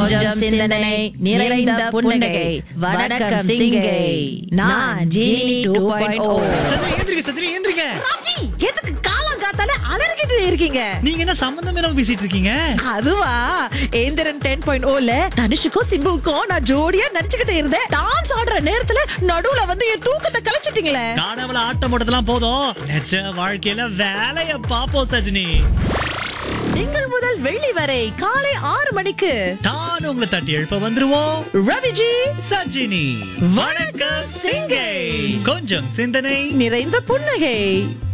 கொஞ்சம் சிந்தனை நிறைந்த புன்னகை வணக்கம் சிங்கை நான் ஜீனி டூ பாயிண்ட் ஓ சந்திரி ஏந்திரிக்க சந்திரி ஏந்திரிக்க ரவி எதுக்கு காலம் காத்தால அலறிக்கிட்டு இருக்கீங்க நீங்க என்ன சம்பந்தம் இல்லாம பேசிட்டு இருக்கீங்க அதுவா ஏந்திரன் டென் பாயிண்ட் ஓல தனுஷுக்கும் சிம்புவுக்கும் நான் ஜோடியா நடிச்சுக்கிட்டு இருந்தேன் டான்ஸ் ஆடுற நேரத்துல நடுவுல வந்து என் தூக்கத்தை கலைச்சிட்டீங்களே காணவள ஆட்டம் போட்டதெல்லாம் போதும் நிஜ வாழ்க்கையில வேலைய பாப்போம் சஜினி திங்கள் முதல் வெள்ளி வரை காலை ஆறு மணிக்கு தான் உங்களை தட்டி எழுப்ப வந்துருவோம் ரவிஜி சஜினி வணக்கம் சிங்கை கொஞ்சம் சிந்தனை நிறைந்த புன்னகை